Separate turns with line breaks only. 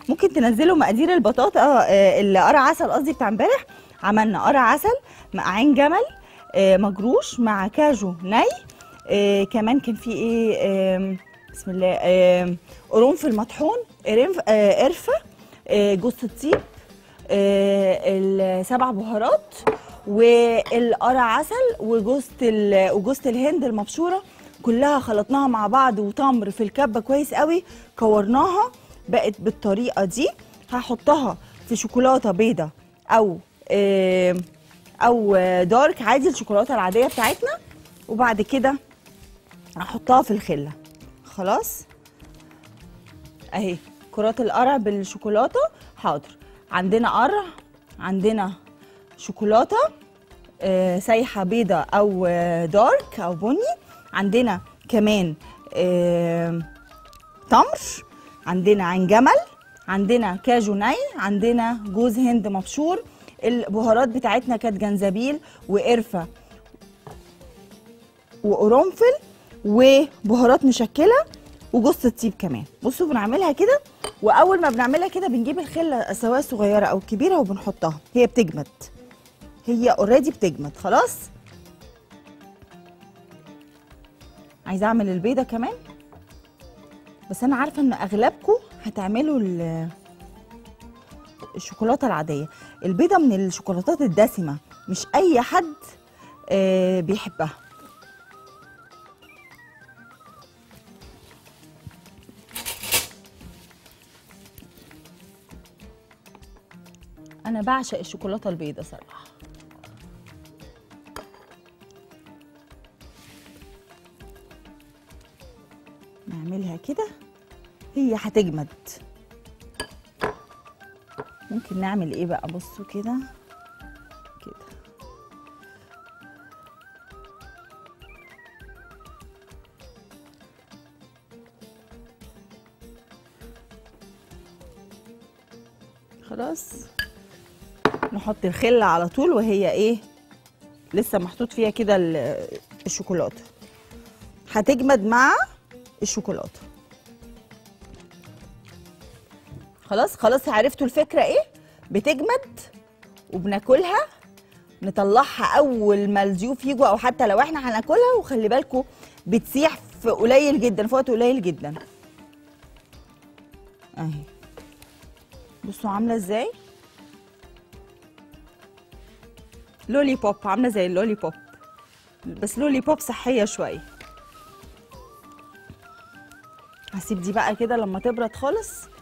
ممكن تنزلوا مقادير البطاطا آه، القرع عسل قصدي بتاع امبارح عملنا قرع عسل مع عين جمل آه، مجروش مع كاجو ني آه، كمان كان في ايه آم، بسم الله آم، قرنفل مطحون قرنف- آه، قرفه آه، جوز الطيب آه، السبع بهارات والقرع عسل وجوز ال- وجوز الهند المبشوره كلها خلطناها مع بعض وتمر في الكبه كويس قوي كورناها بقت بالطريقه دي هحطها في شوكولاته بيضه او آه، او آه، دارك عادي الشوكولاته العاديه بتاعتنا وبعد كده هحطها في الخله خلاص اهي كرات القرع بالشوكولاته حاضر عندنا قرع عندنا شوكولاته آه، سايحه بيضه او آه، دارك او بني عندنا كمان آه، تمر عندنا عين جمل عندنا كاجو ني عندنا جوز هند مبشور البهارات بتاعتنا كانت جنزبيل وقرفه وقرنفل وبهارات مشكله وجوز الطيب كمان بصوا بنعملها كده واول ما بنعملها كده بنجيب الخله سواء صغيره او كبيره وبنحطها هي بتجمد هي اوريدي بتجمد خلاص عايزه اعمل البيضه كمان بس انا عارفه ان اغلبكم هتعملوا ال- الشوكولاته العاديه البيضه من الشوكولاتات الدسمه مش اي حد آه، بيحبها انا بعشق الشوكولاته البيضه صراحه نعملها كده هي هتجمد ممكن نعمل ايه بقى بصوا كده كده خلاص نحط الخله على طول وهي ايه لسه محطوط فيها كده ال- الشوكولاته هتجمد مع الشوكولاته خلاص خلاص عرفتوا الفكره ايه بتجمد وبناكلها نطلعها اول ما الضيوف يجوا او حتى لو احنا هناكلها وخلي بالكم بتسيح في قليل جدا في وقت قليل جدا اهي بصوا عامله ازاي لولي بوب عامله زي اللولي بوب بس لولي بوب صحيه شويه هسيب دي بقى كده لما تبرد خالص